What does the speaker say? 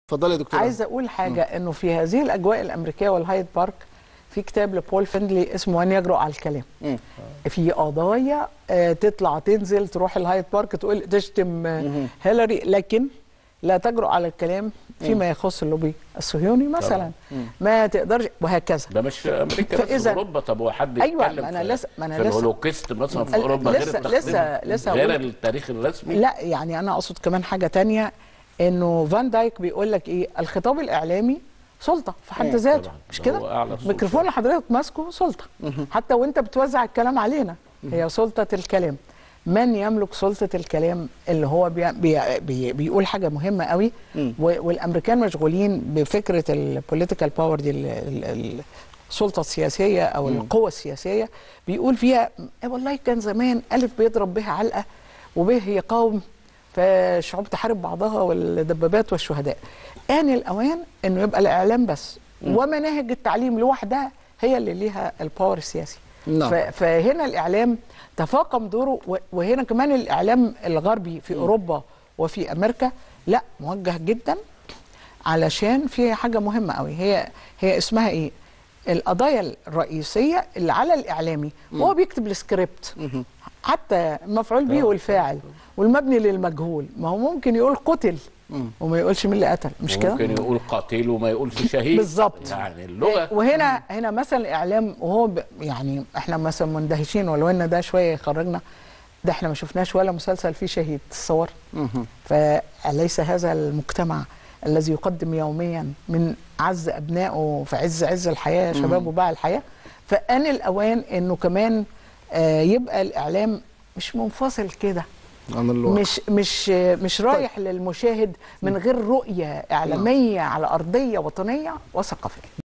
اتفضلي يا دكتوره عايزه اقول حاجه انه في هذه الاجواء الامريكيه والهايد بارك في كتاب لبول فيندلي اسمه ان يجرؤ على الكلام مم. في قضايا آه، تطلع تنزل تروح الهايد بارك تقول تشتم آه، هيلاري لكن لا تجرؤ على الكلام فيما يخص اللوبي الصهيوني مثلا ما تقدرش وهكذا ده مش امريكا بس فإذا- في اوروبا طب هو حد أيوة، يتكلم ما أنا في- لسه- ما أنا في لسه- الهولوكيست مثلا في ال- اوروبا لسه- غير التقديم لسه- لسه غير هقول- التاريخ الرسمي لا يعني انا اقصد كمان حاجه تانية انه فان دايك بيقول لك ايه الخطاب الاعلامي سلطه في حد ذاته طبعاً. مش هو كده أعلى سلطة. ميكروفون اللي حضرتك ماسكه سلطه حتى وانت بتوزع الكلام علينا هي سلطه الكلام من يملك سلطه الكلام اللي هو بي بي بي بيقول حاجه مهمه قوي و- والامريكان مشغولين بفكره البوليتيكال باور دي ال- ال- ال- السلطه السياسيه او القوه السياسيه بيقول فيها "إيه والله كان زمان الف بيضرب بها علقه وبه يقاوم فالشعوب تحارب بعضها والدبابات والشهداء آن الأوان أنه يبقى الإعلام بس ومناهج التعليم لوحدها هي اللي ليها الباور السياسي نعم. ف- فهنا الإعلام تفاقم دوره و- وهنا كمان الإعلام الغربي في أوروبا وفي أمريكا لا موجه جدا علشان في حاجة مهمة قوي هي هي اسمها إيه القضايا الرئيسية اللي على الإعلامي وهو بيكتب السكريبت حتى المفعول به والفاعل والمبني للمجهول ما هو ممكن يقول قتل وما يقولش مين اللي قتل مش كده ممكن يقول قاتل وما يقولش شهيد بالظبط. يعني اللغه وهنا هنا مثلا الاعلام وهو ب- يعني احنا مثلا مندهشين ولو ان ده شويه يخرجنا ده احنا ما شفناش ولا مسلسل فيه شهيد تصور فأليس هذا المجتمع الذي يقدم يوميا من عز ابنائه في عز عز الحياه شباب وباع الحياه فان الاوان انه كمان آه، يبقى الاعلام مش منفصل كده عن الواقع مش مش مش رايح للمشاهد من غير رؤيه اعلاميه على ارضيه وطنيه وثقافيه